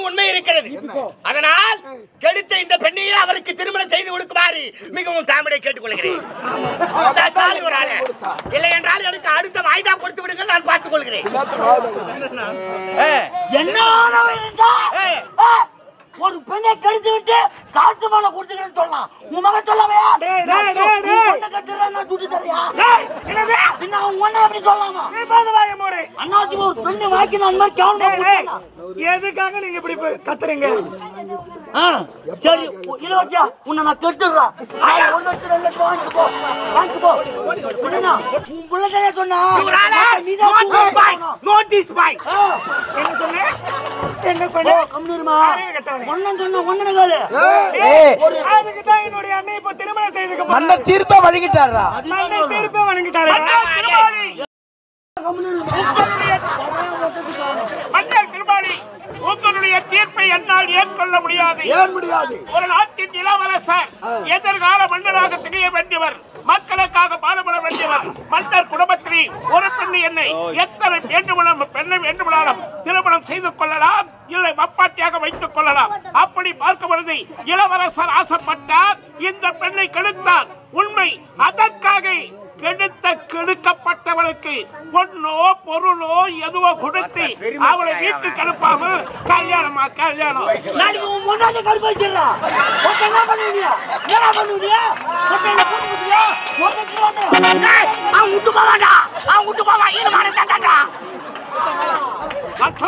உண்மை இருக்கிறது அதனால் கெடுத்த இந்த பெண்ணையே அவருக்கு திருமணம் செய்து கொடுக்குமாறு மிகவும் தாமரை கேட்டுக்கொள்கிறேன் அதான் சாலி ஒரு ஆளு. இல்லை என்றால் எனக்கு அடுத்த வாய்தா கொடுத்து விடுங்கள் நான் பார்த்துக் கொள்கிறேன் ஏ, என்ன ஆணவம் இருந்தா ஏ, ஆ, ஒரு பெண்ணை கடித்து விட்டு காசு பணம் கொடுத்துக்கிறேன்னு சொல்லலாம் உன் மகன் சொல்லவையா டேய், டேய், டேய், டேய். பொண்ணை கட்டுறேன் நான் துட்டு தரையா டேய், என்னது? பின்ன அவன் ஒண்ணே எப்படி சொல்லலாமா சீப்பாத வாய மூடு. அண்ணாச்சி ஒரு பெண்ணை வாக்கி நான் அந்த மாதிரி கேவலமா டேய், டேய், கொடுத்தேனா? எதுக்காக நீங்க இப்படி இப்ப கத்துறீங்க ஆ, சரி இளவரசியா உன்னை நான் கெட்டுறேன் ஒரு லட்சம் ரெண்டு லட்சம் வாங்கிட்டு போ வாங்கிட்டு போ என்னண்ணா, உன் பிள்ளைகளே சொன்னா ஒரு ஆளு, நீதான் notice boy, தூக்கணும். notice boy. ஆ, என்ன சொன்ன என்ன போ, சொன்ன கம்முனிருமா. அறிவு கெட்டவனே. ஒண்ணு சொன்னா ஒண்ணு கேளு ஏய், அதுக்கு தான் என்னுடைய அண்ணன் இப்ப திருமணம் செய்துக்க போறாரு. மன்னர் தீர்ப்பை வழங்கிட்டாரா அதுதான் மன்னர் சொல்றேன். தீர்ப்பை வழங்கிட்டாரு மன்னர் திருமாலி உங்களுடைய தீர்ப்பை என்னால் ஏற்கொள்ள முடியாது ஏன் முடியாது ஒரு நாட்டின் இளவரசர் எதிர்கால மன்னராக திகழ வேண்டியவர் மக்களுக்காக பாடுபட வேண்டியவர் மன்னர் குடும்பத்திலே ஒரு பெண்ணு என்னை எத்தனை வேண்டுமானாலும் பெண்ணை வேண்டுமானாலும் திருமணம் செய்து கொள்ளலாம் இல்லை மப்பாட்டியாக வைத்துக் கொள்ளலாம் அப்படி பார்க்கும் பொழுது இளவரசர் ஆசைப்பட்டார் இந்த பெண்ணை கெடுத்தார் உண்மை அதற்காக கெடுத்த கெடுக்கப்பட்டவளுக்கு பொண்ணோ பொருளோ எதுவோ கொடுத்து அவளை வீட்டுக்கு அனுப்பாமல் கல்யாணமா கல்யாணம் நாளைக்கு உன் முன்னாடி கருப்பு வச்சிடறா ஒருத்தன் என்ன பண்ணுவீங்க என்ன பண்ணுவீங்க ஒருத்தன் என்ன போட்டு குத்துவியா ஒருத்தன் திருவாங்க ஏய், அவன் விட்டு போவான்டா அவன் விட்டு போவான் ஈனமான தாத்தாடா மற்ற